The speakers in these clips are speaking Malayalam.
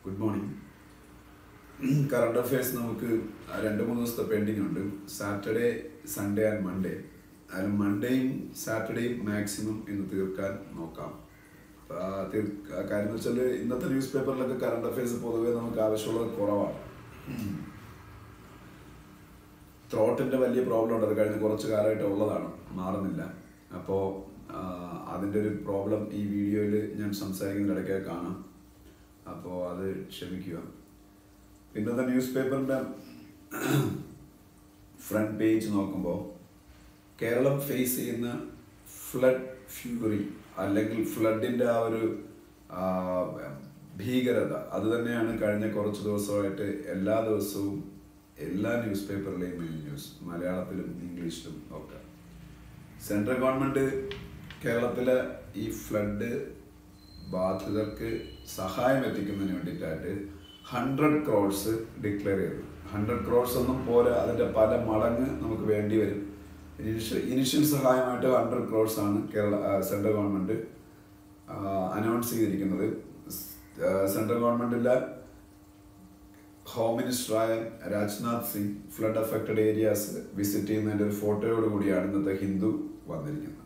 ഗുഡ് മോർണിംഗ് കറണ്ട് അഫയേഴ്സ് നമുക്ക് രണ്ട് മൂന്ന് ദിവസത്തെ പെൻഡിങ് ഉണ്ട് സാറ്റർഡേ സൺഡേ ആൻഡ് മൺഡേ അതിൽ മൺഡേയും സാറ്റർഡേയും മാക്സിമം ഇന്ന് തീർക്കാൻ നോക്കാം ആ, തീർ- ആ കാര്യം എന്ന് വെച്ചാൽ ഇന്നത്തെ ന്യൂസ് പേപ്പറിലൊക്കെ കറണ്ട് അഫയേഴ്സ് പൊതുവേ നമുക്ക് ആവശ്യമുള്ളത് കുറവാണ് ത്രോട്ടിൻ്റെ വലിയ പ്രോബ്ലം ഉണ്ട് അത് കഴിഞ്ഞ് കുറച്ച് കാലമായിട്ട് ഉള്ളതാണ് മാറുന്നില്ല അപ്പോൾ അതിൻ്റെ ഒരു പ്രോബ്ലം ഈ വീഡിയോയിൽ ഞാൻ സംസാരിക്കുന്ന ഇടയ്ക്ക് കാണാം അപ്പോൾ അത് ക്ഷമിക്കുക ഇന്നത്തെ ന്യൂസ് പേപ്പറിൻ്റെ ഫ്രണ്ട് പേജ് നോക്കുമ്പോൾ കേരളം ഫേസ് ചെയ്യുന്ന ഫ്ലഡ് ഫ്യൂറി അല്ലെങ്കിൽ ഫ്ലഡിൻ്റെ ആ ഒരു ആ, ഭീകരത അത് തന്നെയാണ് കഴിഞ്ഞ കുറച്ച് ദിവസമായിട്ട് എല്ലാ ദിവസവും എല്ലാ ന്യൂസ് പേപ്പറിലെയും മെയിൻ ന്യൂസ് മലയാളത്തിലും ഇംഗ്ലീഷിലും ഒക്കെ സെൻട്രൽ ഗവൺമെൻറ് കേരളത്തിലെ ഈ ഫ്ലഡ് ബാധിതർക്ക് സഹായം എത്തിക്കുന്നതിന് വേണ്ടിയിട്ടായിട്ട് ഹൺഡ്രഡ് ക്രോഡ്സ് ഡിക്ലെയർ ചെയ്തു ഹൺഡ്രഡ് ക്രോഡ്സ് ഒന്നും പോരാ അതിൻ്റെ പല മടങ്ങ് നമുക്ക് വേണ്ടി വരും ഇനിഷ്യൽ ഇനിഷ്യൽ സഹായമായിട്ട് ഹൺഡ്രഡ് ക്രോഡ്സ് ആണ് കേരള ആ, സെൻട്രൽ ഗവൺമെൻറ് അനൗൺസ് ചെയ്തിരിക്കുന്നത് സ്- സെൻട്രൽ ഗവൺമെൻറ്റിലെ ഹോം മിനിസ്റ്ററായ Rajnath Singh flood affected areas visit ചെയ്യുന്നതിൻ്റെ ഒരു ഫോട്ടോയോട് കൂടിയാണ് ഇന്നത്തെ ഹിന്ദു വന്നിരിക്കുന്നത്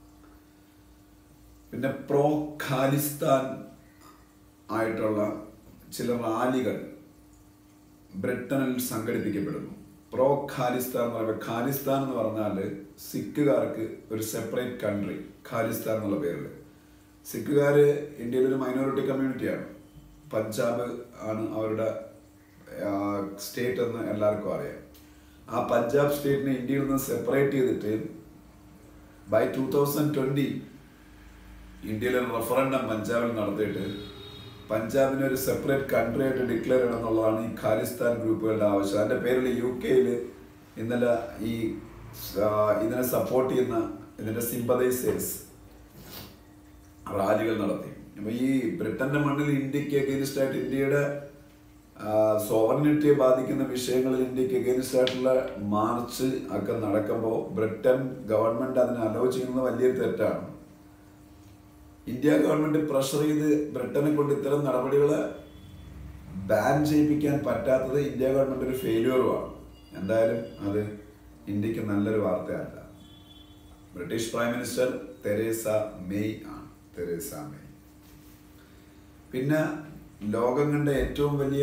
പിന്നെ പ്രോ ഖാലിസ്ഥാൻ ആയിട്ടുള്ള ചില റാലികൾ ബ്രിട്ടനിൽ സംഘടിപ്പിക്കപ്പെടുന്നു പ്രോ ഖാലിസ്ഥാൻ എന്ന് പറയുമ്പോൾ ഖാലിസ്ഥാൻ എന്ന് പറഞ്ഞാൽ സിഖുകാർക്ക് ഒരു സെപ്പറേറ്റ് കൺട്രി ഖാലിസ്ഥാൻ എന്നുള്ള പേരിൽ സിഖുകാർ ഇന്ത്യയിലെ ഒരു മൈനോറിറ്റി കമ്മ്യൂണിറ്റിയാണ് പഞ്ചാബ് ആണ് അവരുടെ സ്റ്റേറ്റ് എന്ന് എല്ലാവർക്കും അറിയാം ആ പഞ്ചാബ് സ്റ്റേറ്റിനെ ഇന്ത്യയിൽ നിന്ന് സെപ്പറേറ്റ് ചെയ്തിട്ട് ബൈ ടൂ തൗസൻഡ് ട്വൻറ്റി ഇന്ത്യയിൽ ഒരു റെഫറൻഡം പഞ്ചാബിൽ നടത്തിയിട്ട് പഞ്ചാബിനെ ഒരു സെപ്പറേറ്റ് കൺട്രി ആയിട്ട് ഡിക്ലെയർ ചെയ്യണം എന്നുള്ളതാണ് ഈ ഖാലിസ്ഥാൻ ഗ്രൂപ്പുകളുടെ ആവശ്യം അതിൻ്റെ പേരിൽ യു കെയിൽ ഇന്നലെ ഈ ആ, ഇതിനെ സപ്പോർട്ട് ചെയ്യുന്ന ഇതിൻ്റെ സിമ്പതൈസേഴ്സ് റാലികൾ നടത്തി അപ്പോൾ ഈ ബ്രിട്ടന്റെ മണ്ണിൽ ഇന്ത്യക്ക് അഗേൻസ്റ്റ് ആയിട്ട് ഇന്ത്യയുടെ സോവറിനിറ്റിയെ ബാധിക്കുന്ന വിഷയങ്ങളിൽ ഇന്ത്യക്ക് അഗേൻസ്റ്റ് ആയിട്ടുള്ള മാർച്ച് ഒക്കെ നടക്കുമ്പോൾ ബ്രിട്ടൻ ഗവൺമെന്റ് അതിനെ അലോ ചെയ്യുന്നത് വലിയൊരു തെറ്റാണ് ഇന്ത്യ ഗവൺമെന്റ് പ്രഷർ ചെയ്ത് ബ്രിട്ടനെ കൊണ്ട് ഇത്തരം നടപടികൾ ബാൻ ചെയ്യിപ്പിക്കാൻ പറ്റാത്തത് ഇന്ത്യ ഗവൺമെന്റ് ഒരു ഫെയിലിയറുമാണ് എന്തായാലും അത് ഇന്ത്യക്ക് നല്ലൊരു വാർത്തയല്ല British prime minister Theresa May ആണ് തെരേസ മെയ് പിന്നെ ലോകം കണ്ട ഏറ്റവും വലിയ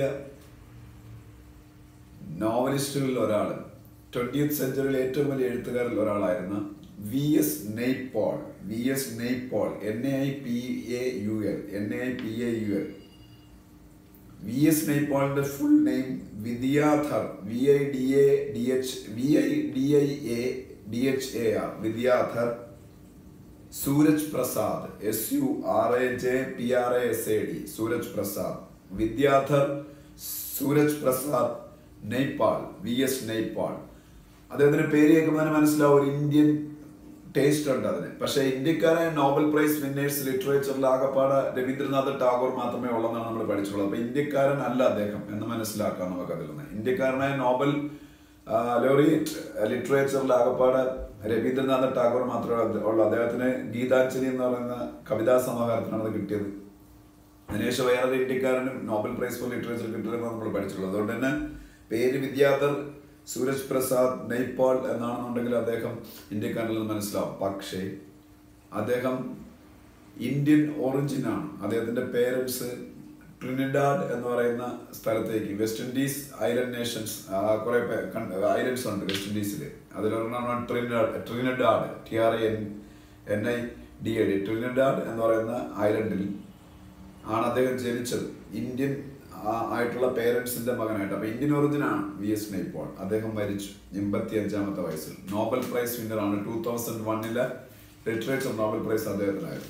നോവലിസ്റ്റുകളിൽ ഒരാൾ ട്വന്റിയത്ത് സെഞ്ചുറിയിലെ ഏറ്റവും വലിയ എഴുത്തുകാരിൽ ഒരാളായിരുന്ന V S Naipaul V S Naipaul N A I P A U L N A I P A U L V S നെയ്പോളിന്റെ full name Vidiadhar V I D A D H V I D I A D H A R Vidiadhar Suraj Prasad S U R A J P R A S A D Suraj Prasad Vidiadhar Suraj Prasad Naipaul V S നെയ്പാൾ അദ്ദേഹത്തിന്റെ പേര് കേൾക്കുമ്പോൾ തന്നെ മനസ്സിലാവും ഒരു ഇന്ത്യൻ ടേസ്റ്റ് ഉണ്ട് അതിന് പക്ഷേ ഇന്ത്യക്കാരായ നോബൽ പ്രൈസ് വിന്നേഴ്സ് ലിറ്ററേച്ചറിൽ ആകപ്പാട് രവീന്ദ്രനാഥ് ടാഗോർ മാത്രമേ ഉള്ളെന്നാണ് നമ്മൾ പഠിച്ചിട്ടുള്ളത് അപ്പൊ ഇന്ത്യക്കാരൻ അല്ല അദ്ദേഹം എന്ന് മനസ്സിലാക്കാം നമുക്ക് അതിൽ നിന്ന് ഇന്ത്യക്കാരനായ നോബൽ ലോറിയറ്റ് ലിറ്ററേച്ചറിൽ ആകപ്പാട് രവീന്ദ്രനാഥ് ടാഗോർ മാത്രമേ അത് ഉള്ളൂ അദ്ദേഹത്തിന് ഗീതാഞ്ജലി എന്ന് പറയുന്ന കവിതാ സമാഹാരത്തിനാണ് അത് കിട്ടിയത് അതിനുശേഷം വേറൊരു ഇന്ത്യക്കാരനും നോബൽ പ്രൈസ് ഫോർ ലിറ്ററേച്ചർ കിട്ടില്ലെന്ന് നമ്മൾ പഠിച്ചിട്ടുള്ളത് അതുകൊണ്ട് തന്നെ പേര് വിദ്യാധർ സൂരജ് പ്രസാദ് നെയ്പാൾ എന്നാണെന്നുണ്ടെങ്കിൽ അദ്ദേഹം ഇന്ത്യക്കാരനെന്ന് മനസ്സിലാവും പക്ഷേ അദ്ദേഹം ഇന്ത്യൻ ഒറിജിനാണ് അദ്ദേഹത്തിന്റെ പേരൻസ് ട്രിനിഡാഡ് എന്ന് പറയുന്ന സ്ഥലത്തേക്ക് വെസ്റ്റ് ഇൻഡീസ് ഐലൻഡ് നേഷൻസ് കുറെ ഐലൻഡ്സ് ഉണ്ട് വെസ്റ്റ് ഇൻഡീസിൽ അതിലൊരെണ്ണമാണ് Trinidad Trinidad T R N N I D A D Trinidad എന്ന് പറയുന്ന ഐലൻഡിൽ ആണ് അദ്ദേഹം ജനിച്ചത് ഇന്ത്യൻ ആ- ആയിട്ടുള്ള പേരൻസിന്റെ മകനായിട്ട് അപ്പൊ ഇന്ത്യൻ ഒറിജിനാണ് വി എസ് നൈപ്പോൾ അദ്ദേഹം മരിച്ചു എൺപത്തി അഞ്ചാമത്തെ വയസ്സിൽ നോബൽ പ്രൈസ് വിന്നർ ആണ് ടൂ തൗസൻഡ് വണ്ണിലെ ലിറ്ററേച്ചർ നോബൽ പ്രൈസ് അദ്ദേഹത്തിനായിരുന്നു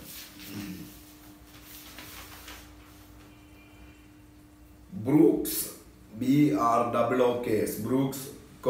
Brooks B R double O K S Brooks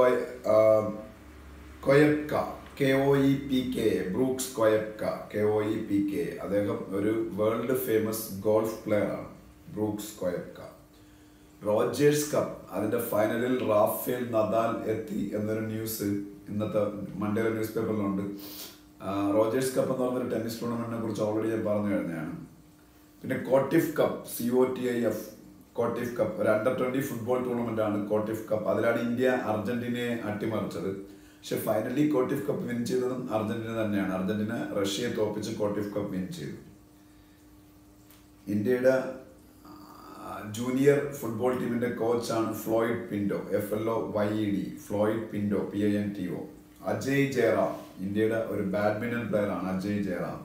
Koepka K O E P K Brooks Koepka K O E P K അദ്ദേഹം ഒരു വേൾഡ് ഫേമസ് ഗോൾഫ് പ്ലെയർ ആണ് ബ്രൂക്സ് കൊയപ്ക റോജേഴ്സ് കപ്പ് അതിന്റെ ഫൈനലിൽ റാഫേൽ നദാൽ എത്തി എന്നൊരു ന്യൂസ് ഇന്നത്തെ മൺഡേ ന്യൂസ് പേപ്പറിലുണ്ട് ആ, റോജേഴ്സ് കപ്പ് എന്ന് പറഞ്ഞൊരു ടെന്നീസ് ടൂർണമെന്റിനെ കുറിച്ച് ഓൾറെഡി ഞാൻ പറഞ്ഞു കഴിഞ്ഞാണ് പിന്നെ COTIF cup C O T I F COTIF cup ഒരു അണ്ടർ ട്വന്റി ഫുട്ബോൾ ടൂർണമെന്റ് ആണ് കോട്ടിഫ് കപ്പ് അതിലാണ് ഇന്ത്യ അർജന്റീനയെ അട്ടിമറിച്ചത് പക്ഷെ ഫൈനലി കോട്ടിഫ് കപ്പ് വിൻ ചെയ്തതും അർജന്റീന തന്നെയാണ് അർജന്റീന റഷ്യയെ തോപ്പിച്ച് കോട്ടിഫ് കപ്പ് വിൻ ചെയ്തു ഇന്ത്യയുടെ ജൂനിയർ ഫുട്ബോൾ ടീമിന്റെ കോച്ചാണ് Floyd Pinto F L O Y E D Floyd Pinto P I N T O Ajay Jayaram ഇന്ത്യയുടെ ഒരു ബാഡ്മിന്റൺ പ്ലെയർ ആണ് Ajay Jayaram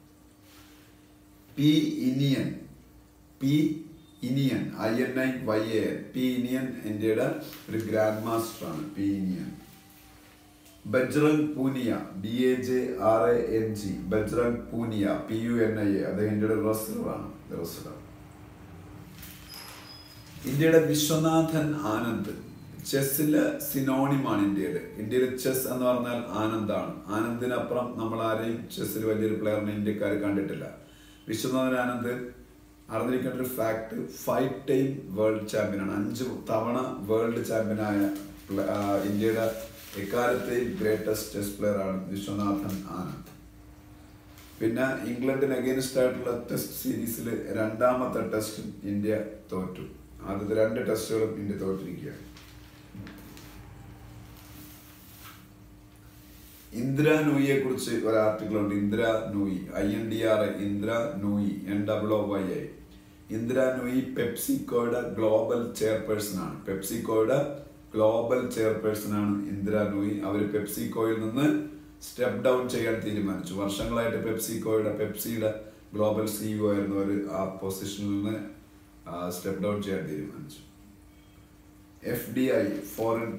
P Iniyan P Iniyan I N I Y A N P Iniyan ഇന്ത്യയുടെ ഒരു ഗ്രാൻഡ് മാസ്റ്റർ ആണ് P Iniyan Bajrang Punia B A J R A N G Bajrang Punia P U N I A അദ്ദേഹം ഇന്ത്യയുടെ റെസ്ലറാണ് റെസ്ലർ ഇന്ത്യയുടെ വിശ്വനാഥൻ ആനന്ദ് ചെസ്സില് സിനോണിമാണ് ഇന്ത്യയിൽ ഇന്ത്യയിൽ ചെസ് എന്ന് പറഞ്ഞാൽ ആനന്ദാണ് ആനന്ദിനപ്പുറം നമ്മൾ ആരെയും ചെസ്സിൽ വലിയൊരു പ്ലെയറിനെ ഇന്ത്യക്കാർ കണ്ടിട്ടില്ല വിശ്വനാഥൻ ആനന്ദ് അറിഞ്ഞിരിക്കേണ്ട ഒരു ഫാക്ട് ഫൈവ് ടൈം വേൾഡ് ചാമ്പ്യനാണ് അഞ്ച് തവണ വേൾഡ് ചാമ്പ്യനായ പ്ല- ആ, ഇന്ത്യയുടെ എക്കാലത്തെയും ഗ്രേറ്റസ്റ്റ് ചെസ് പ്ലെയർ ആണ് വിശ്വനാഥൻ ആനന്ദ് പിന്നെ ഇംഗ്ലണ്ടിന് അഗേൻസ്റ്റ് ആയിട്ടുള്ള ടെസ്റ്റ് സീരീസിൽ രണ്ടാമത്തെ ടെസ്റ്റും ഇന്ത്യ തോറ്റു ആദ്യത്തെ രണ്ട് ടെസ്റ്റുകളും ഇന്ത്യ തോറ്റിരിക്കുകയാണ് ഇന്ദിര നൂയിയെ കുറിച്ച് ഒരു ആർട്ടിക്കിൾ ഉണ്ട് Indra Nooyi I N D R Indra Nooyi N W Y I Indra Nooyi പെപ്സിക്കോയുടെ ഗ്ലോബൽ ചെയർപേഴ്സൺ ആണ് പെപ്സിക്കോയുടെ ഗ്ലോബൽ ചെയർപേഴ്സൺ ആണ് ഇന്ദിര നൂയി അവർ പെപ്സിക്കോയിൽ നിന്ന് സ്റ്റെപ്പ് ഡൗൺ ചെയ്യാൻ തീരുമാനിച്ചു വർഷങ്ങളായിട്ട് പെപ്സിക്കോയുടെ പെപ്സിയുടെ ഗ്ലോബൽ സിഇഒ ആയിരുന്നു അവർ ആ പൊസിഷനിൽ നിന്ന് സ്റ്റെപ്പ് ഡൗൺ ചെയ്യാൻ തീരുമാനിച്ചു F D I foreign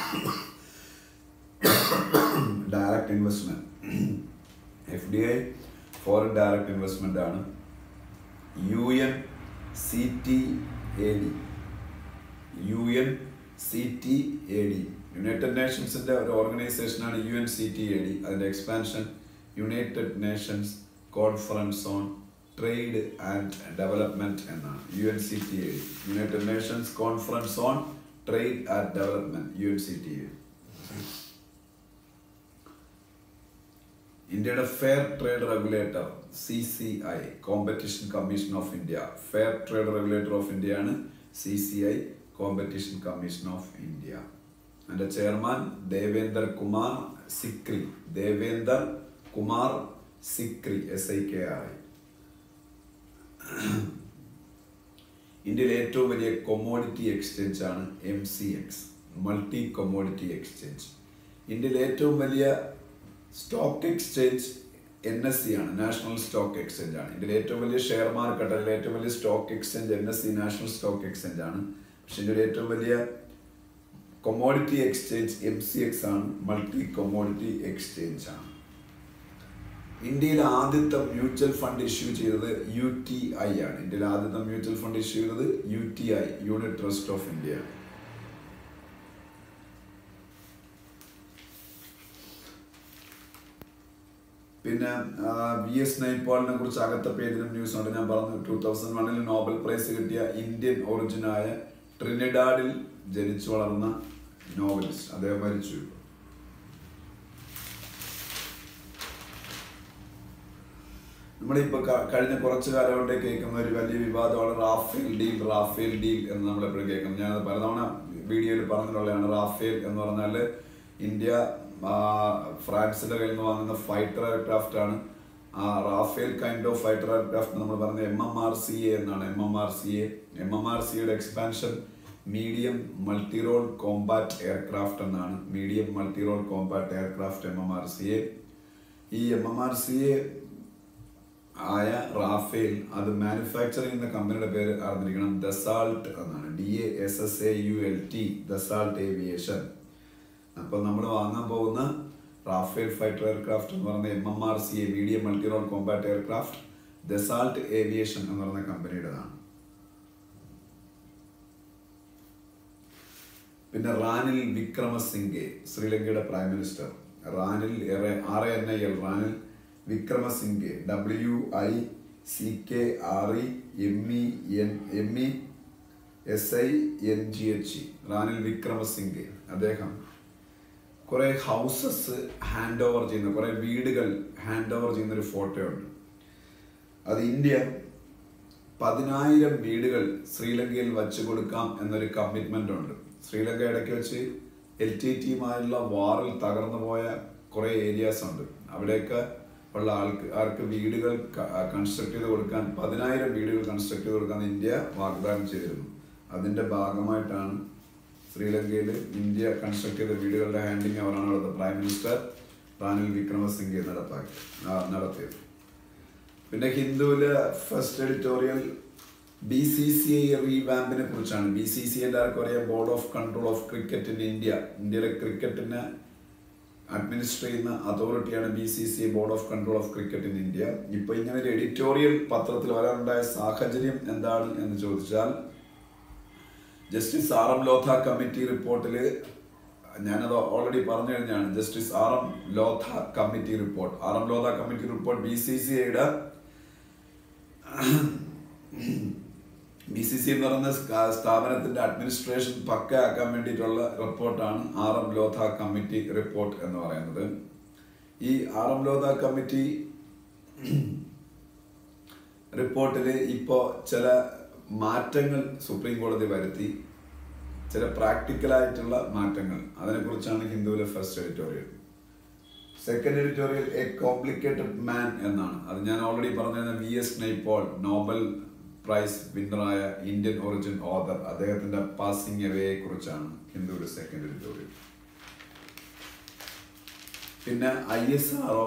direct investment F D I foreign direct investment ആണ് U N C T A D U N C T A D United നേഷൻസിന്റെ ഒരു ഓർഗനൈസേഷനാണ് U N C T A D അതിന്റെ expansion United Nations conference on trade and development എന്നാണ് U N C T A D United Nations conference on trade and development U N C T A D ഇന്ത്യയുടെ fair trade regulator C C I competition commission of India fair trade regulator of India ആണ് C C I competition commission of India അതിന്റെ chairman Devender Kumar Sikri Devender Kumar Sikri S I K R I ഇന്ത്യയിലെ ഏറ്റവും വലിയ കൊമോഡിറ്റി എക്സ്ചേഞ്ച് ആണ് M C X multi commodity exchange ഇന്ത്യയിലെ ഏറ്റവും വലിയ stock exchange N S C ആണ് നാഷണൽ സ്റ്റോക്ക് എക്സ്ചേഞ്ച് ആണ് ഇന്ത്യയിലെ ഏറ്റവും വലിയ ഷെയർ മാർക്കറ്റ് അല്ലെങ്കിൽ ഏറ്റവും വലിയ stock exchange N S C national stock exchange ആണ് പക്ഷെ ഇന്ത്യയിലെ ഏറ്റവും വലിയ commodity exchange M C X ആണ് മൾട്ടി കൊമോഡിറ്റി എക്സ്ചേഞ്ച് ആണ് ഇന്ത്യയിൽ ആദ്യത്തെ മ്യൂച്വൽ ഫണ്ട് ഇഷ്യൂ ചെയ്തത് യു ടി ഐ ആണ് ഇന്ത്യയിൽ ആദ്യത്തെ മ്യൂച്വൽ ഫണ്ട് ഇഷ്യൂ ചെയ്തത് U T I unit trust of India പിന്നെ വി എസ് നൈപ്പാളിനെ കുറിച്ച് അകത്തെ പേജിലും ന്യൂസ് ഉണ്ട് ഞാൻ പറഞ്ഞു ടൂ തൗസൻഡ് വണ്ണിൽ നോബൽ പ്രൈസ് കിട്ടിയ ഇന്ത്യൻ ഒറിജിനായ ട്രിനിഡാഡിൽ ജനിച്ചു വളർന്ന നോവലിസ്റ്റ് അദ്ദേഹം മരിച്ചു നമ്മളിപ്പോ ക- കഴിഞ്ഞ കുറച്ചു കാലം കൊണ്ട് കേൾക്കുന്ന ഒരു വലിയ വിവാദമാണ് റാഫേൽ ഡീൽ റാഫേൽ ഡീൽ എന്ന് നമ്മൾ എപ്പോഴും കേൾക്കുന്നത് ഞാനത് പലതവണ വീഡിയോയിൽ പറഞ്ഞിട്ടുള്ളതാണ് റാഫേൽ എന്ന് പറഞ്ഞാൽ ഇന്ത്യ ആ, ഫ്രാൻസിന്റെ കയ്യിൽ നിന്ന് വാങ്ങുന്ന ഫൈറ്റർ എയർക്രാഫ്റ്റ് ആണ് ആ Rafale kind of fighter aircraft നമ്മൾ പറഞ്ഞ M M R C A എന്നാണ് M M R C A M M R സിയുടെ expansion medium multirole combat aircraft എന്നാണ് medium multirole combat aircraft M M R C A ഈ M M R C A ആയ റാഫേൽ അത് മാനുഫാക്ചർ ചെയ്യുന്ന കമ്പനിയുടെ പേര് അറിഞ്ഞിരിക്കണം ദസാൾട്ട് എന്നാണ് D A S S A U L T Dassault aviation അപ്പോൾ നമ്മൾ വാങ്ങാൻ പോകുന്ന റാഫേൽ ഫൈറ്റർ എയർക്രാഫ്റ്റ് എന്ന് പറയുന്ന M M R C A medium multirole combat aircraft Dassault Aviation എന്ന് പറയുന്ന കമ്പനിയുടേതാണ് പിന്നെ റാനിൽ വിക്രമസിംഗെ ശ്രീലങ്കയുടെ prime minister Ranil R N I L Ranil Wickremesinghe W I C K R E M E N M E S I N G H Ranil Wickremesinghe അദ്ദേഹം കുറെ ഹൗസസ് ഹാൻഡ് ഓവർ ചെയ്യുന്ന കുറെ വീടുകൾ ഹാൻഡ് ഓവർ ചെയ്യുന്ന ഒരു ഫോട്ടോ ഉണ്ട് അത് ഇന്ത്യ പതിനായിരം വീടുകൾ ശ്രീലങ്കയിൽ വച്ചു കൊടുക്കാം എന്നൊരു കമ്മിറ്റ്മെന്റ് ഉണ്ട് ശ്രീലങ്ക ഇടയ്ക്ക് വെച്ച് എൽ ടി ടിയുമായുള്ള വാറിൽ തകർന്നു പോയ കുറേ ഏരിയാസ് ഉണ്ട് അവിടെയൊക്കെ ഉള്ള ആൾക്ക് ആർക്ക് വീടുകൾ കൺസ്ട്രക്ട് ചെയ്ത് കൊടുക്കാൻ പതിനായിരം വീടുകൾ കൺസ്ട്രക്ട് ചെയ്ത് കൊടുക്കാൻ ഇന്ത്യ വാഗ്ദാനം ചെയ്തിരുന്നു അതിന്റെ ഭാഗമായിട്ടാണ് ശ്രീലങ്കയിൽ ഇന്ത്യ കൺസ്ട്രക്ട് ചെയ്ത വീടുകളുടെ ഹാൻഡിങ് അവരാണ് അവിടുത്തെ പ്രൈം മിനിസ്റ്റർ റാനിൽ വിക്രമസിംഗെ നടപ്പാക്കി ആ, നടത്തിയത് പിന്നെ ഹിന്ദുവില് first editorial B C C I റീവാമ്പിനെ കുറിച്ചാണ് ബി സി സി എല്ലാവർക്കും അറിയാം board of control of cricket in India ഇന്ത്യയിലെ ക്രിക്കറ്റിനെ അഡ്മിനിസ്റ്റർ ചെയ്യുന്ന അതോറിറ്റിയാണ് B C C I board of control of cricket in India ഇപ്പൊ ഇങ്ങനെ ഒരു എഡിറ്റോറിയൽ പത്രത്തിൽ വരാനുണ്ടായ സാഹചര്യം എന്താണ് എന്ന് ചോദിച്ചാൽ justice R M Lodha committee റിപ്പോർട്ടിൽ ഞാനത് ഓൾറെഡി പറഞ്ഞു കഴിഞ്ഞാണ് justice R M Lodha committee report R M Lodha committee report B C C ഐയുടെ ബി സി സി എന്ന് പറയുന്ന സ്ഥാ- സ്ഥാപനത്തിന്റെ അഡ്മിനിസ്ട്രേഷൻ പക്കയാക്കാൻ വേണ്ടിയിട്ടുള്ള റിപ്പോർട്ടാണ് R M Lodha committee report എന്ന് പറയുന്നത് ഈ ആർ എം ലോഥ കമ്മിറ്റി റിപ്പോർട്ടിൽ ഇപ്പോൾ ചില മാറ്റങ്ങൾ സുപ്രീം കോടതി വരുത്തി ചില പ്രാക്ടിക്കലായിട്ടുള്ള മാറ്റങ്ങൾ അതിനെക്കുറിച്ചാണ് ഹിന്ദുവിലെ first editorial second editorial a complicated man എന്നാണ് അത് ഞാൻ ഓൾറെഡി പറഞ്ഞിരുന്ന V S Naipaul Nobel prize വിന്നറായ ഇന്ത്യൻ ഒറിജിൻ ഓതർ അദ്ദേഹത്തിന്റെ പാസിംഗ് എവേയെ കുറിച്ചാണ് ഹിന്ദുവിലെ സെക്കൻഡ് എഡിറ്റോറിയൽ പിന്നെ ഐ എസ് ആർ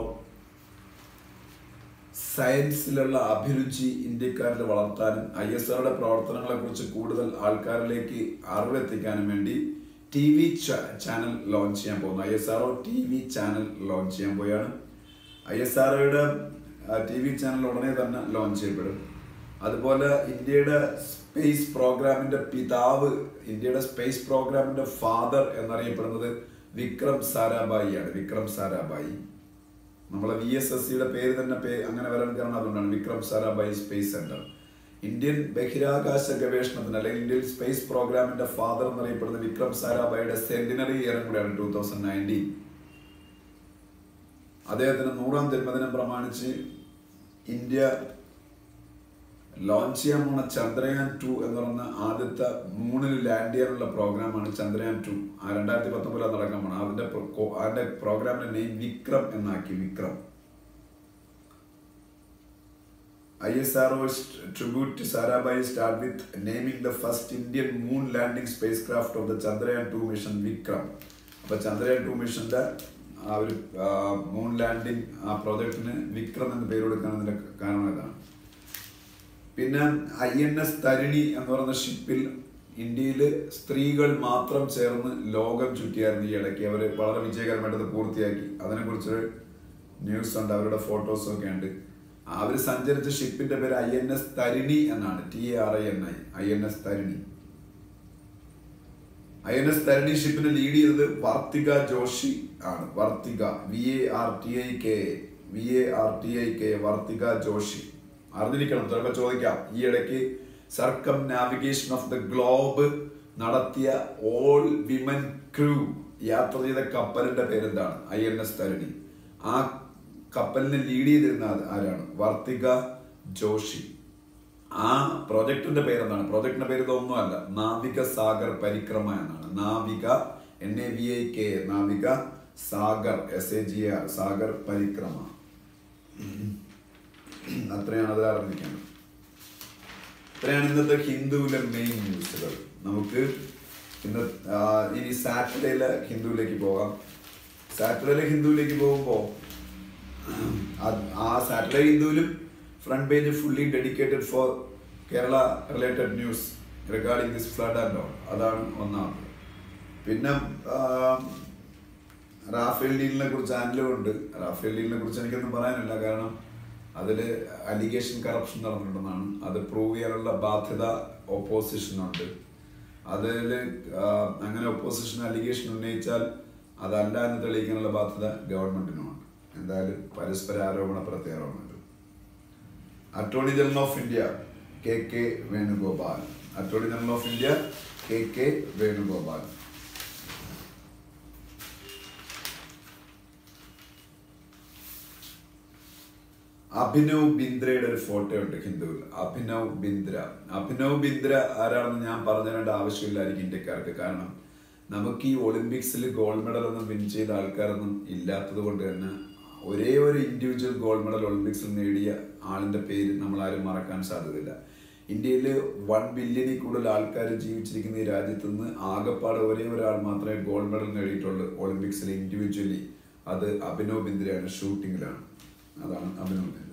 സയൻസിലുള്ള അഭിരുചി ഇന്ത്യക്കാരിൽ വളർത്താനും ഐ എസ് ആറുടെ പ്രവർത്തനങ്ങളെ കുറിച്ച് കൂടുതൽ ആൾക്കാരിലേക്ക് അറിവെത്തിക്കാനും വേണ്ടി ടി വി ചാനൽ ലോഞ്ച് ചെയ്യാൻ പോകുന്നു I S R T V channel launch ചെയ്യാൻ പോയാണ് ഐ എസ് ആർഒയുടെ ടി വി ചാനൽ ഉടനെ തന്നെ ലോഞ്ച് ചെയ്യപ്പെടും അതുപോലെ ഇന്ത്യയുടെ സ്പേസ് പ്രോഗ്രാമിന്റെ പിതാവ് ഇന്ത്യയുടെ സ്പേസ് പ്രോഗ്രാമിന്റെ ഫാദർ എന്നറിയപ്പെടുന്നത് വിക്രം സാരാഭായിയാണ് വിക്രം സാരാഭായി നമ്മളെ വി എസ് എസ് സിയുടെ പേര് തന്നെ പേ അങ്ങനെ വരാൻ കാരണം അതുകൊണ്ടാണ് Vikram Sarabhai space centre Indian ബഹിരാകാശ ഗവേഷണത്തിന് അല്ലെങ്കിൽ ഇന്ത്യൻ സ്പേസ് പ്രോഗ്രാമിന്റെ ഫാദർ എന്നറിയപ്പെടുന്ന വിക്രം സാരാഭായിയുടെ സെന്റിനറി ഇയറും കൂടെയാണ് ടൂ തൗസൻഡ് നയൻറ്റീൻ അദ്ദേഹത്തിന് നൂറാം ജന്മദിനം പ്രമാണിച്ച് ഇന്ത്യ ലോഞ്ച് ചെയ്യാൻ പോണ ചന്ദ്രയാൻ ടു എന്ന് പറയുന്ന ആദ്യത്തെ മൂണിൽ ലാൻഡ് ചെയ്യാനുള്ള പ്രോഗ്രാമാണ് ചന്ദ്രയാൻ ടു ആ രണ്ടായിരത്തി പത്തൊമ്പതിലാണ് നടക്കാൻ പോണത് അതിന്റെ പ്രോ- കോ- അതിന്റെ പ്രോഗ്രാമിന്റെ നെയിം വിക്രം എന്നാക്കി Vikram ISRO tribute to Sarabhai start with naming the first Indian moon landing spacecraft of the Chandrayaan 2 mission Vikram. അപ്പൊ ചന്ദ്രയാൻ ടു മിഷന്റെ ആ ഒരു മൂൺ ലാൻഡിംഗ് ആ പ്രോജക്റ്റിന് വിക്രം എന്ന് പേര് കൊടുക്കാനതിന്റെ കാരണം ഇതാണ് പിന്നെ ഐ എൻ എസ് തരിണി എന്ന് പറയുന്ന ഷിപ്പിൽ ഇന്ത്യയിൽ സ്ത്രീകൾ മാത്രം ചേർന്ന് ലോകം ചുറ്റിയായിരുന്നു ഈ ഇടയ്ക്ക് അവർ വളരെ വിജയകരമായിട്ട് അത് പൂർത്തിയാക്കി അതിനെക്കുറിച്ചൊരു ന്യൂസ് ഉണ്ട് അവരുടെ ഫോട്ടോസും ഒക്കെ ഉണ്ട് അവർ സഞ്ചരിച്ച ഷിപ്പിന്റെ പേര് ഐ എൻ എസ് തരിണി എന്നാണ് T A R I N I I N S Tarini I N S Tarini ഷിപ്പിനെ ലീഡ് ചെയ്തത് വർത്തിക ജോഷി ആണ് Vartika V A R T I K V A R T I K Vartika Joshi അറിഞ്ഞിരിക്കണം ചിലപ്പോൾ ചോദിക്കാം ഈ ഇടയ്ക്ക് circumnavigation of the globe നടത്തിയ ഓൾ വിമൻ ക്രൂ യാത്ര ചെയ്ത കപ്പലിന്റെ പേരെന്താണ് ഐ എൻ എസ് തരിണി ആ കപ്പലിനെ ലീഡ് ചെയ്തിരുന്ന അത് ആരാണ് വർത്തിക ജോഷി ആ പ്രോജക്റ്റിന്റെ പേരെന്താണ് പ്രോജക്റ്റിന്റെ പേര് ഇതൊന്നുമല്ല നാവിക സാഗർ പരിക്രമ എന്നാണ് Navika N A V I K Navika Sagar S A G R Sagar Parikrama അത്രയാണ് അതിൽ അറിഞ്ഞിരിക്കേണ്ടത് ഇത്രയാണ് ഇന്നത്തെ ഹിന്ദുവിലെ മെയിൻ ന്യൂസുകൾ നമുക്ക് ഇന്ന് ആ, ഇനി സാറ്റർഡേയിലെ ഹിന്ദുവിലേക്ക് പോകാം സാറ്റർഡേയിലെ ഹിന്ദുവിലേക്ക് പോകുമ്പോൾ ആ സാറ്റർഡേ ഹിന്ദുവിലും front page fully dedicated for Kerala related news regarding this flood and all അതാണ് ഒന്നാമത് പിന്നെ ആ, റാഫേൽ ഡീലിനെ കുറിച്ച് ആൻഡലുണ്ട് റാഫേൽ ഡീലിനെ കുറിച്ച് എനിക്കൊന്നും പറയാനില്ല കാരണം അതിൽ അലിഗേഷൻ കറപ്ഷൻ നടന്നിട്ടുണ്ടെന്നാണ് അത് പ്രൂവ് ചെയ്യാനുള്ള ബാധ്യത ഓപ്പോസിഷനുണ്ട് അതിൽ അങ്ങനെ ഓപ്പോസിഷൻ അലിഗേഷൻ ഉന്നയിച്ചാൽ അതല്ല എന്ന് തെളിയിക്കാനുള്ള ബാധ്യത ഗവൺമെന്റിനുമാണ് എന്തായാലും പരസ്പര ആരോപണ പ്രത്യാരോപണങ്ങൾ attorney general of India K K Venugopal attorney general of India K K Venugopal Abhinav ബിന്ദ്രയുടെ ഒരു ഫോട്ടോ ഉണ്ട് ഹിന്ദുവിൽ അഭിനവ് ബിന്ദ്ര അഭിനവ് ബിന്ദ്ര ആരാണെന്ന് ഞാൻ പറഞ്ഞു തരേണ്ട ആവശ്യമില്ലായിരിക്കും ഇന്ത്യക്കാർക്ക് കാരണം നമുക്ക് ഈ ഒളിമ്പിക്സിൽ ഗോൾഡ് മെഡൽ ഒന്നും വിൻ ചെയ്ത ആൾക്കാരൊന്നും ഇല്ലാത്തത് കൊണ്ട് തന്നെ ഒരേ ഒരു ഇൻഡിവിജ്വൽ ഗോൾഡ് മെഡൽ ഒളിമ്പിക്സിൽ നേടിയ ആളിന്റെ പേര് നമ്മൾ ആരും മറക്കാൻ സാധ്യതയില്ല ഇന്ത്യയിൽ വൺ ബില്യണിൽ കൂടുതൽ ആൾക്കാർ ജീവിച്ചിരിക്കുന്ന ഈ രാജ്യത്ത് നിന്ന് ആകെപ്പാടെ ഒരേ ഒരാൾ മാത്രമേ ഗോൾഡ് മെഡൽ നേടിയിട്ടുള്ളൂ ഒളിമ്പിക്സിൽ ഇൻഡിവിജ്വലി അത് അഭിനവ് ബിന്ദ്രയാണ് ഷൂട്ടിങ്ങിലാണ് അതാണ് അഭിനവ് ബിന്ദ്ര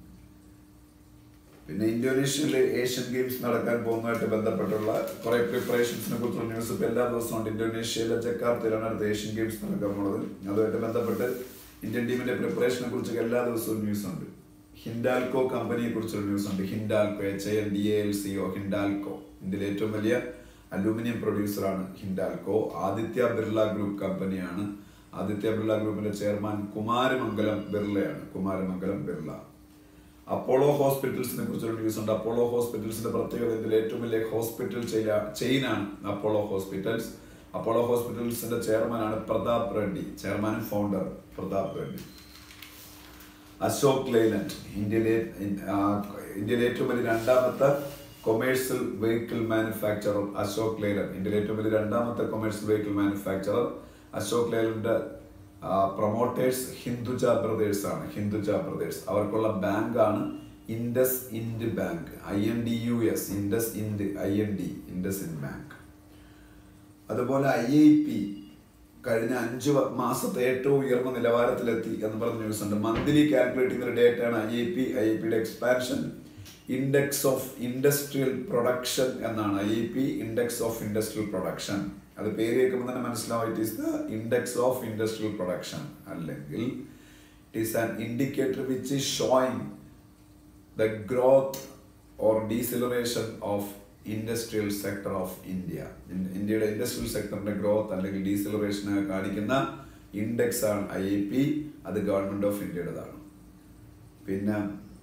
പിന്നെ ഇന്തോനേഷ്യയിൽ ഏഷ്യൻ ഗെയിംസ് നടക്കാൻ പോകുന്നതായിട്ട് ബന്ധപ്പെട്ടുള്ള കുറെ പ്രിപ്പറേഷൻസിനെ കുറിച്ചുള്ള ന്യൂസ് ഇപ്പൊ എല്ലാ ദിവസവും ഉണ്ട് ഇന്തോനേഷ്യയിലെ ജക്കാർത്തയിലാണ് അടുത്ത ഏഷ്യൻ ഗെയിംസ് നടക്കാൻ പോകുന്നത് അതുമായിട്ട് ബന്ധപ്പെട്ട് ഇന്ത്യൻ ടീമിന്റെ പ്രിപ്പറേഷനെ കുറിച്ചൊക്കെ എല്ലാ ദിവസവും ന്യൂസ് ഉണ്ട് ഹിൻഡാൽകോ കമ്പനിയെ കുറിച്ചുള്ള ന്യൂസ് ഉണ്ട് Hindalco H I N D A L C O Hindalco ഇന്ത്യയിലെ ഏറ്റവും വലിയ അലൂമിനിയം പ്രൊഡ്യൂസറാണ് ഹിൻഡാൽകോ ആദിത്യ ബിർള ഗ്രൂപ്പ് കമ്പനിയാണ് ആദിത്യ ബിർള ഗ്രൂപ്പിന്റെ ചെയർമാൻ കുമാരമംഗലം ബിർളയാണ് കുമാരമംഗലം ബിർള അപ്പോളോ ഹോസ്പിറ്റൽസിനെ കുറിച്ചൊരു ന്യൂസ് ഉണ്ട് അപ്പോളോ ഹോസ്പിറ്റൽസിന്റെ പ്രത്യേകത ഇതിൽ ഏറ്റവും വലിയ ഹോസ്പിറ്റൽ ചെയിനാണ് അപ്പോളോ ഹോസ്പിറ്റൽസ് അപ്പോളോ ഹോസ്പിറ്റൽസിന്റെ ചെയർമാനാണ് പ്രതാപ് റെഡ്ഡി ചെയർമാനും ഫൗണ്ടർ പ്രതാപ് റെഡ്ഡി അശോക് ലെയ്ലൻഡ് ഇന്ത്യയിലെ ആ, ഇന്ത്യയിലെ ഏറ്റവും വലിയ രണ്ടാമത്തെ commercial vehicle manufacturer Ashok Leyland ഇന്ത്യയിലെ ഏറ്റവും വലിയ രണ്ടാമത്തെ കൊമേഴ്സ്യൽ വെഹിക്കിൾ മാനുഫാക്ചറർ അശോക് ലേലന്റെ പ്രൊമോട്ടേഴ്സ് ഹിന്ദുജ ബ്രദേഴ്സ് ആണ് ഹിന്ദുജ ബ്രദേഴ്സ് അവർക്കുള്ള ബാങ്ക് ആണ് IndusInd bank I N D U S IndusInd I N D IndusInd bank അതുപോലെ ഐ ഐ പി കഴിഞ്ഞ അഞ്ച് വ- മാസത്തെ ഏറ്റവും ഉയർന്ന നിലവാരത്തിലെത്തി എന്ന് പറഞ്ഞ ന്യൂസ് ഉണ്ട് മന്ത്ലി കാൽക്കുലേറ്റ് ചെയ്യുന്ന ഒരു ഡേറ്റയാണ് I I P I I പിയുടെ expansion index of industrial production എന്നാണ് I I P index of industrial production അത് പേര് കേൾക്കുമ്പോൾ തന്നെ മനസ്സിലാവും it is the index of industrial production അല്ലെങ്കിൽ it is an indicator which is showing the growth or deceleration of industrial sector of India ഇന്ത്യയുടെ ഇൻഡസ്ട്രിയൽ സെക്ടറിന്റെ ഗ്രോത്ത് അല്ലെങ്കിൽ ഡീസിലറേഷൻ കാണിക്കുന്ന ഇൻഡെക്സ് ആണ് ഐ ഐ പി അത് ഗവൺമെന്റ് ഓഫ് ഇന്ത്യയുടേതാണ് പിന്നെ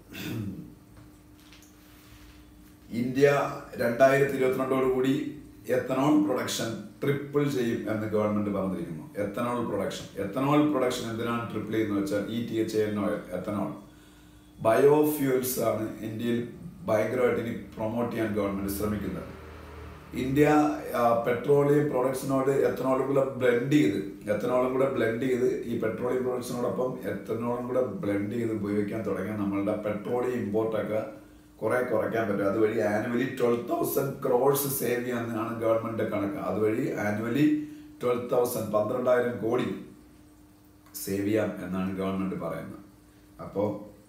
ഇന്ത്യ രണ്ടായിരത്തി ഇരുപത്തിരണ്ടോടുകൂടി എത്തനോൾ പ്രൊഡക്ഷൻ ട്രിപ്പിൾ ചെയ്യും എന്ന് ഗവൺമെന്റ് പറഞ്ഞിരിക്കുന്നു എത്തനോൾ പ്രൊഡക്ഷൻ എത്തനോൾ പ്രൊഡക്ഷൻ എന്തിനാണ് ട്രിപ്പിൾ ചെയ്യുന്നത് വെച്ചാൽ E T H N oil ethanol biofuels ആണ് ഇന്ത്യയിൽ ഭയങ്കരമായിട്ട് ഇനി പ്രൊമോട്ട് ചെയ്യാൻ ഗവൺമെന്റ് ശ്രമിക്കുന്നത് ഇന്ത്യ പെട്രോളിയം പ്രോഡക്ട്സിനോട് എത്തനോളും കൂടെ ബ്ലെൻഡ് ചെയ്ത് എത്തനോളും കൂടെ ബ്ലെൻഡ് ചെയ്ത് ഈ പെട്രോളിയം പ്രോഡക്ട്സിനോടൊപ്പം എത്തനോളും കൂടെ ബ്ലെൻഡ് ചെയ്ത് ഉപയോഗിക്കാൻ തുടങ്ങിയ നമ്മളുടെ പെട്രോളിയം ഇമ്പോർട്ടൊക്കെ കുറെ കുറയ്ക്കാൻ പറ്റും അതുവഴി annually twelve thousand crores save ചെയ്യാന്നാണ് ഗവൺമെന്റ് കണക്ക് അതുവഴി ആനുവലി ട്വൽവ് തൗസൻഡ് പന്ത്രണ്ടായിരം കോടി സേവ് ചെയ്യാം എന്നാണ് ഗവൺമെന്റ് പറയുന്നത് അപ്പോൾ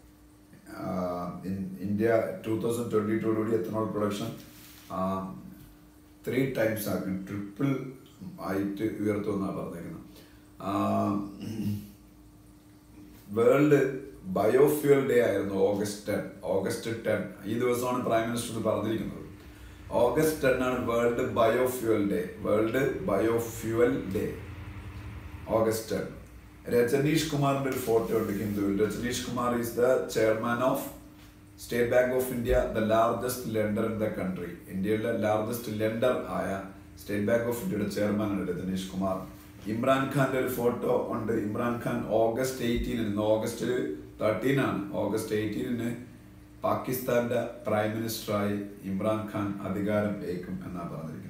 ഇന്ത്യ ടൂ തൗസൻഡ് ട്വന്റി ടൂടോടി എത്തനോൾ പ്രൊഡക്ഷൻ ത്രീ ടൈംസ് ആക്കും ട്രിപ്പിൾ ആയിട്ട് ഉയർത്തുമെന്നാണ് പറഞ്ഞേക്കുന്നത് വേൾഡ് ബയോഫ്യൂൽ ഡേ ആയിരുന്നു ഓഗസ്റ്റ് ടെൻ ഓഗസ്റ്റ് ടെൻ ഈ ദിവസമാണ് പ്രൈം മിനിസ്റ്റർ പറഞ്ഞിരിക്കുന്നത് ഓഗസ്റ്റ് ടെൻ ആണ് world biofuel day world biofuel day August ten Rajnish കുമാറിന്റെ ഒരു ഫോട്ടോ ഉണ്ട് ഹിന്ദുവിൽ Rajnish Kumar is the chairman of state bank of India the largest lender in the country ഇന്ത്യയിലെ ലാർജസ്റ്റ് ലെൻഡർ ആയ സ്റ്റേറ്റ് ബാങ്ക് ഓഫ് ഇന്ത്യയുടെ ചെയർമാനാണ് രജനീഷ് കുമാർ ഇമ്രാൻഖാന്റെ ഒരു ഫോട്ടോ ഉണ്ട് ഇമ്രാൻഖാൻ ഓഗസ്റ്റ് എയ്റ്റീനിന് ഇന്ന് ഓഗസ്റ്റ് തേർട്ടീൻ ആണ് ഓഗസ്റ്റ് എയ്റ്റീനിന് പാകിസ്ഥാന്റെ പ്രൈം മിനിസ്റ്ററായി ഇമ്രാൻഖാൻ അധികാരം ഏൽക്കും എന്നാണ് പറഞ്ഞിരിക്കുന്നത്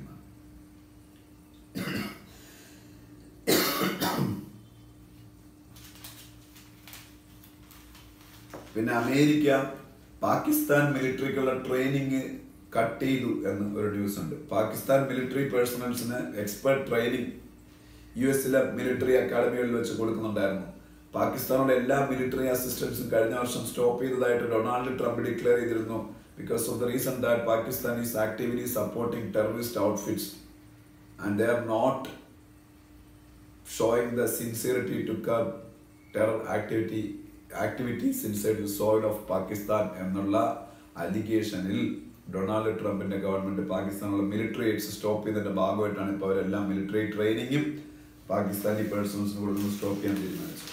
പിന്നെ അമേരിക്ക പാകിസ്ഥാൻ മിലിറ്ററിക്കുള്ള ട്രെയിനിങ് കട്ട് ചെയ്തു എന്ന് ഒരു ന്യൂസ് ഉണ്ട് പാകിസ്ഥാൻ മിലിറ്ററി പേഴ്സണൽസിന് എക്സ്പെർട്ട് ട്രെയിനിങ് യു എസിലെ മിലിറ്ററി അക്കാഡമികളിൽ വെച്ച് കൊടുക്കുന്നുണ്ടായിരുന്നു പാകിസ്ഥാനോട് എല്ലാ മിലിറ്ററി അസിസ്റ്റൻസും കഴിഞ്ഞ വർഷം സ്റ്റോപ്പ് ചെയ്തതായിട്ട് ഡൊണാൾഡ് ട്രംപ് ഡിക്ലെയർ ചെയ്തിരുന്നു because of the reason that Pakistan is actively supporting terrorist outfits and they are not showing the sincerity to curb terror activity activities inside the soil of Pakistan എന്നുള്ള അലിഗേഷനിൽ ഡൊണാൾഡ് ട്രംപിന്റെ ഗവൺമെന്റ് പാകിസ്ഥാനുള്ള മിലിറ്ററി എയ്ഡ്സ് സ്റ്റോപ്പ് ചെയ്തതിന്റെ ഭാഗമായിട്ടാണ് ഇപ്പോൾ അവരെല്ലാം മിലിറ്ററി ട്രെയിനിങ്ങും പാകിസ്ഥാനി പേഴ്സൺസിന് കൊടുത്ത് സ്റ്റോപ്പ് ചെയ്യാൻ തീരുമാനിച്ചത്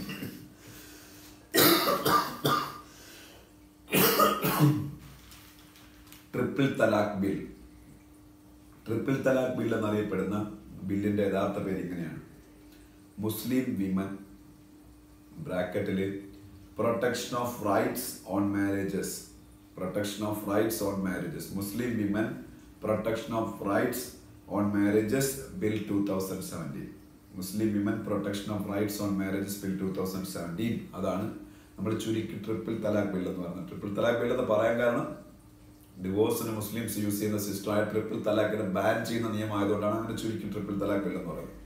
triple talaq bill triple talaq bill എന്നറിയപ്പെടുന്ന ബില്ലിന്റെ യഥാർത്ഥ പേര് ഇങ്ങനെയാണ് മുസ്ലിം വിമൻ ബ്രാക്കറ്റിൽ protection of rights on marriages protection of rights on marriages Muslim women protection of rights on marriages bill two thousand seventeen Muslim women protection of rights on marriages bill two thousand seventeen അതാണ് നമ്മൾ ചുരുക്കി ട്രിപ്പിൾ തലാഖ് ബിൽ എന്ന് പറഞ്ഞത് ട്രിപ്പിൾ തലാഖ് ബിൽ എന്ന് പറയാൻ കാരണം ഡിവോഴ്സിന് മുസ്ലിംസ് യൂസ് ചെയ്യുന്ന സിസ്റ്റമായ ട്രിപ്പിൾ തലാഖിനെ ബാൻ ചെയ്യുന്ന നിയമമായതുകൊണ്ടാണ് അങ്ങനെ ചുരുക്കി ട്രിപ്പിൾ തലാഖ് ബിൽ എന്ന് പറയുന്നത്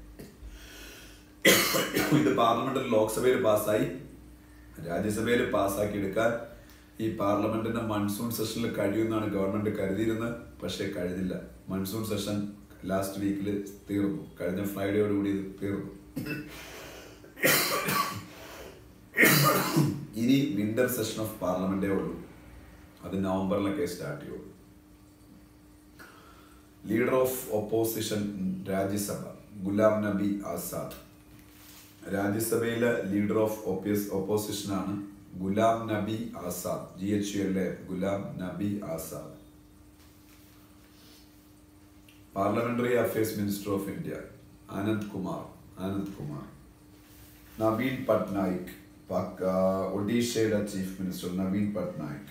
ഇത് പാർലമെന്റിൽ ലോക്സഭയിൽ പാസ്സായി രാജ്യസഭയിൽ പാസ്സാക്കി എടുക്കാൻ ഈ പാർലമെന്റിന്റെ മൺസൂൺ സെഷനിൽ കഴിയുമെന്നാണ് ഗവൺമെന്റ് കരുതിയിരുന്നത് പക്ഷേ കഴിഞ്ഞില്ല മൺസൂൺ സെഷൻ ലാസ്റ്റ് വീക്കിൽ തീർന്നു കഴിഞ്ഞ ഫ്രൈഡേയോടുകൂടി ഇത് തീർന്നു ഇനി വിന്റർ സെഷൻ ഓഫ് പാർലമെന്റേ ഉള്ളൂ അത് നവംബറിലൊക്കെ സ്റ്റാർട്ട് ചെയ്യുള്ളൂ leader of opposition Rajya Sabha Ghulam Nabi Azad രാജ്യസഭയിലെ ലീഡർ ഓഫ് ഓപ്പോസിഷനാണ് Ghulam Nabi Azad G H U L A Ghulam Nabi Azad parliamentary affairs minister of India Ananth Kumar Ananth Kumar Naveen Patnaik പാക് ഒഡീഷയുടെ ചീഫ് മിനിസ്റ്റർ നവീൻ പട്നായിക്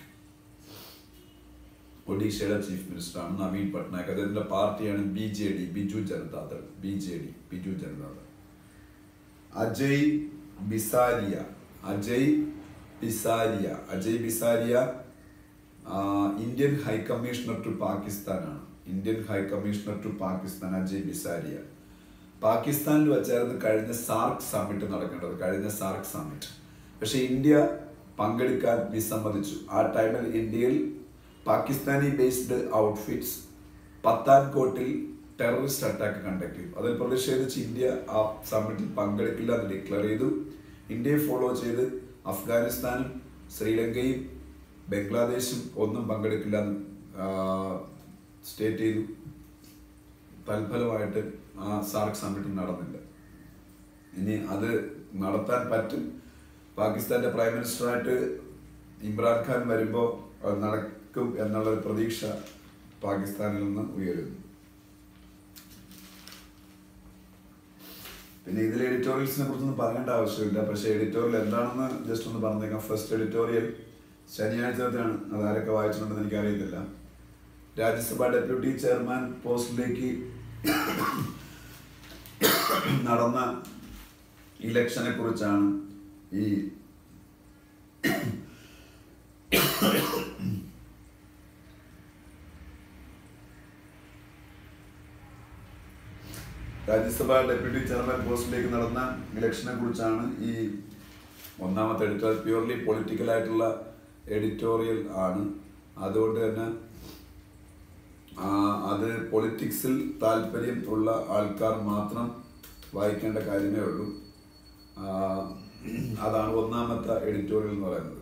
ഒഡീഷയുടെ ചീഫ് മിനിസ്റ്ററാണ് നവീൻ പട്നായിക് അദ്ദേഹത്തിന്റെ പാർട്ടിയാണ് B J D Biju Janata Dal B J D Biju Janata Dal Ajay Bisaria Ajay Bisaria Ajay Bisaria Indian high commissioner to പാകിസ്ഥാനാണ് Indian high commissioner to Pakistan Ajay Bisaria പാകിസ്ഥാനിൽ വെച്ചായിരുന്നു കഴിഞ്ഞ സാർക്ക് സമ്മിറ്റ് നടക്കേണ്ടത് കഴിഞ്ഞ സാർക്ക് സമ്മിറ്റ് പക്ഷെ ഇന്ത്യ പങ്കെടുക്കാൻ വിസമ്മതിച്ചു ആ ടൈമിൽ ഇന്ത്യയിൽ പാകിസ്ഥാനി ബേസ്ഡ് ഔട്ട്ഫിറ്റ്സ് പത്താൻകോട്ടിൽ ടെററിസ്റ്റ് അറ്റാക്ക് കണ്ടക്ട് ചെയ്തു അതിൽ പ്രതിഷേധിച്ച് ഇന്ത്യ ആ സമ്മിറ്റിൽ പങ്കെടുക്കില്ല എന്ന് ഡിക്ലെയർ ചെയ്തു ഇന്ത്യയെ ഫോളോ ചെയ്ത് അഫ്ഗാനിസ്ഥാനും ശ്രീലങ്കയും ബംഗ്ലാദേശും ഒന്നും പങ്കെടുക്കില്ല എന്ന് സ്റ്റേറ്റ് ചെയ്തു തൽഫലമായിട്ട് ആ സാർക്ക് സമ്മിറ്റ് നടന്നില്ല ഇനി അത് നടത്താൻ പറ്റും പാകിസ്ഥാന്റെ പ്രൈം മിനിസ്റ്ററായിട്ട് ഇമ്രാൻഖാൻ വരുമ്പോൾ അത് നടക്കും എന്നുള്ള ഒരു പ്രതീക്ഷ പാകിസ്ഥാനിൽ നിന്ന് ഉയരുന്നു പിന്നെ ഇതിൽ എഡിറ്റോറിയൽസിനെ കുറിച്ചൊന്നും പറയേണ്ട ആവശ്യമില്ല പക്ഷേ എഡിറ്റോറിയൽ എന്താണെന്ന് ജസ്റ്റ് ഒന്ന് പറഞ്ഞേക്കാം ഫസ്റ്റ് എഡിറ്റോറിയൽ ശനിയാഴ്ചത്തെയാണ് അത് ആരൊക്കെ വായിച്ചിട്ടുണ്ടെന്ന് എനിക്കറിയത്തില്ല രാജ്യസഭ ഡെപ്യൂട്ടി ചെയർമാൻ പോസ്റ്റിലേക്ക് നടന്ന ഇലക്ഷനെ കുറിച്ചാണ് ഈ രാജ്യസഭ ഡെപ്യൂട്ടി ചെയർമാൻ പോസ്റ്റിലേക്ക് നടന്ന ഇലക്ഷനെ കുറിച്ചാണ് ഈ ഒന്നാമത്തെ എഡിറ്റോറിയൽ പ്യൂർലി പൊളിറ്റിക്കൽ ആയിട്ടുള്ള എഡിറ്റോറിയൽ ആണ് അതുകൊണ്ട് തന്നെ ആ, അത് പൊളിറ്റിക്സിൽ താല്പര്യം ഉള്ള ആൾക്കാർ മാത്രം വായിക്കേണ്ട കാര്യമേ ഉള്ളൂ ആ, അതാണ് ഒന്നാമത്തെ എഡിറ്റോറിയൽ എന്ന് പറയുന്നത്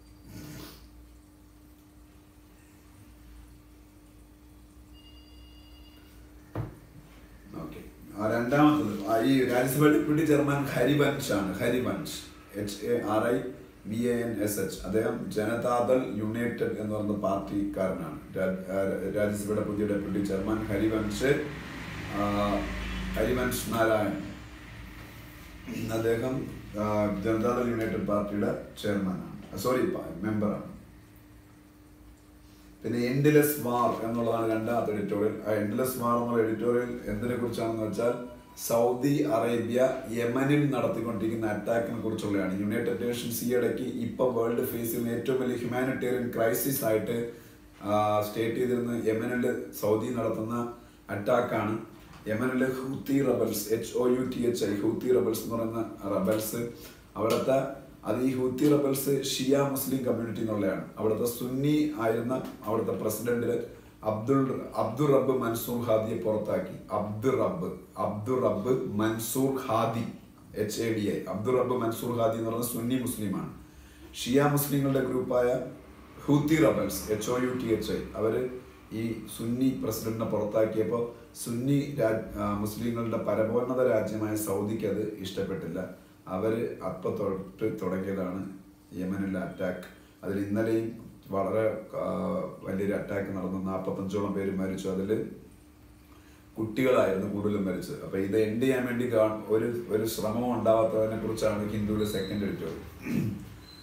ഓക്കെ രണ്ടാമത്തത് ആ, ഈ രാജ്യസഭ ഡെപ്യൂട്ടി ചെയർമാൻ ഹരിവൻഷ് ആണ് Harivansh H A R I B A N S H അദ്ദേഹം ജനതാദൾ യുണൈറ്റഡ് എന്ന് പറയുന്ന പാർട്ടിക്കാരനാണ് രാ- ആ, രാജ്യസഭയുടെ പുതിയ ഡെപ്യൂട്ടി ചെയർമാൻ ഹരിവൻഷ് ആ, ഹരിവൻഷ് നാരായൺ അദ്ദേഹം ആ, ജനതാദൾ യുണൈറ്റഡ് പാർട്ടിയുടെ ചെയർമാനാണ് സോറി മെമ്പറാണ് പിന്നെ എൻഡിലെസ് വാർ എന്നുള്ളതാണ് രണ്ടാമത്തെ എഡിറ്റോറിയൽ ആ എൻഡിലെസ് വാർ എന്നുള്ള എഡിറ്റോറിയൽ എന്തിനെ കുറിച്ചാണെന്ന് വെച്ചാൽ സൗദി അറേബ്യ യമനിൽ നടത്തിക്കൊണ്ടിരിക്കുന്ന അറ്റാക്കിനെ കുറിച്ചുള്ളതാണ് യുണൈറ്റഡ് നേഷൻസ് ഈ ഇടയ്ക്ക് ഇപ്പം വേൾഡ് ഫേസ് ചെയ്യുന്ന ഏറ്റവും വലിയ ഹ്യൂമാനിറ്റേറിയൻ ക്രൈസിസ് ആയിട്ട് സ്റ്റേറ്റ് ചെയ്തിരുന്ന യമനിൽ സൗദി നടത്തുന്ന അറ്റാക്കാണ് യമനിൽ Houthi rebels H O U T H I Houthi rebels എന്ന് പറയുന്ന റബൽസ് അവിടുത്തെ അത് ഈ Houthi rebels Shia Muslim community എന്നുള്ളതാണ് അവിടുത്തെ സുന്നി ആയിരുന്ന അവിടുത്തെ പ്രസിഡന്റ് അബ്ദുൾ അബ്ദുൾ റബ്ബ് മൻസൂർ ഹാദിയെ പുറത്താക്കി Abdul Rabbuh Abdul Rabbuh Mansour Hadi H A D I Abdul Rabbuh Mansour Hadi എന്ന് പറയുന്നത് സുന്നി മുസ്ലിമാണ് ഷിയ മുസ്ലിങ്ങളുടെ ഗ്രൂപ്പായ Houthi rebels H O U T H I അവര് ഈ സുന്നി പ്രസിഡന്റിനെ പുറത്താക്കിയപ്പോൾ സുന്നി രാജ് ആ, മുസ്ലിങ്ങളുടെ പരമോന്നത രാജ്യമായ സൗദിക്ക് അത് ഇഷ്ടപ്പെട്ടില്ല അവര് അപ്പൊ തൊട്ട് തുടങ്ങിയതാണ് യമനിലെ അറ്റാക്ക് അതിൽ ഇന്നലെയും വളരെ ആ, വലിയൊരു അറ്റാക്ക് നടന്നു നാൽപ്പത്തഞ്ചോളം പേര് മരിച്ചു അതിൽ കുട്ടികളായിരുന്നു കൂടുതലും മരിച്ചത് അപ്പൊ ഇത് എൻഡ് ചെയ്യാൻ വേണ്ടി കാ- ഒരു ഒരു ശ്രമവും ഉണ്ടാവാത്തതിനെ കുറിച്ചാണ് ഹിന്ദുവിലെ സെക്കൻഡ് എഡിറ്റോറിയൽ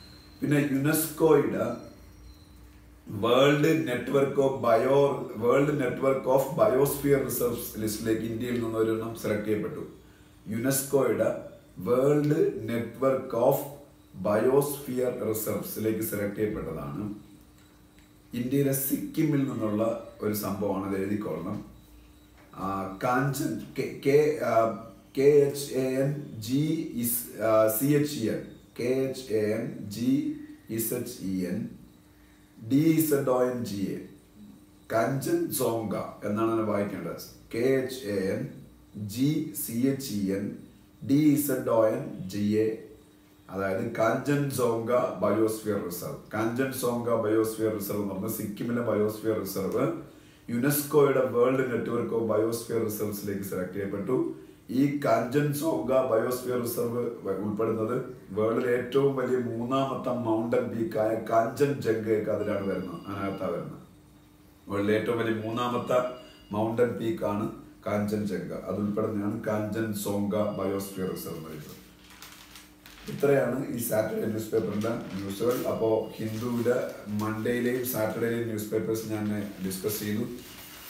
പിന്നെ യുനെസ്കോയുടെ world network of bio world network of biosphere reserves ലിസ്റ്റിലേക്ക് ഇന്ത്യയിൽ നിന്ന് ഒരെണ്ണം സെലക്ട് ചെയ്യപ്പെട്ടു യുനെസ്കോയുടെ വേൾഡ് നെറ്റ്വർക്ക് ഓഫ് ബയോസ്ഫിയർ റിസർവ്സിലേക്ക് സെലക്ട് ചെയ്യപ്പെട്ടതാണ് ഇന്ത്യയിലെ സിക്കിമിൽ നിന്നുള്ള ഒരു സംഭവമാണ് അത് എഴുതിക്കൊള്ളണം ആ, Kanchen K K H A N G is C H E N K H A N G is H E N D Z O N G A Kanchen Dzonga എന്നാണ് അതിനെ വായിക്കേണ്ടത് K H A N G C H E N D Z O N G A അതായത് Kanchen Dzonga biosphere reserve Kanchen Dzonga biosphere reserve എന്ന് പറഞ്ഞാൽ സിക്കിമിലെ ബയോസ്ഫിയർ റിസർവ് യുനെസ്കോയുടെ വേൾഡ് നെറ്റ്വർക്ക് ഓഫ് ബയോസ്ഫിയർ റിസർവ്സിലേക്ക് സെലക്ട് ചെയ്യപ്പെട്ടു ഈ കാഞ്ചൻ സോങ്ക ബയോസ്ഫിയർ റിസർവ് ഉൾപ്പെടുന്നത് വേൾഡിലെ ഏറ്റവും വലിയ മൂന്നാമത്തെ മൗണ്ടൻ പീക്കായ കാഞ്ചൻ ജംഗയൊക്കെ അതിലാണ് വരുന്നത് അതിനകത്താണ് വരുന്നത് വേൾഡിലെ ഏറ്റവും വലിയ മൂന്നാമത്തെ മൗണ്ടൻ പീക്കാണ് കാഞ്ചൻ ജംഗ അത് ഉൾപ്പെടുന്നതാണ് കാഞ്ചൻ സോങ്ക ബയോസ്ഫിയർ റിസർവ് എന്ന് പറയുന്നത് ഇത്രയാണ് ഈ സാറ്റർഡേ ന്യൂസ് പേപ്പറിന്റെ ന്യൂസുകൾ അപ്പോൾ ഹിന്ദുവിലെ മൺഡേയിലെയും സാറ്റർഡേയിലെയും ന്യൂസ് പേപ്പേഴ്സ് ഞാൻ ഡിസ്കസ് ചെയ്തു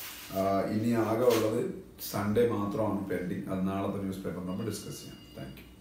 ആഹ് ഇനി ആകെ ഉള്ളത് സൺഡേ മാത്രമാണ് പെൻഡിങ് അത് നാളത്തെ ന്യൂസ് പേപ്പർ നമ്മൾ ഡിസ്കസ് ചെയ്യാം താങ്ക് യു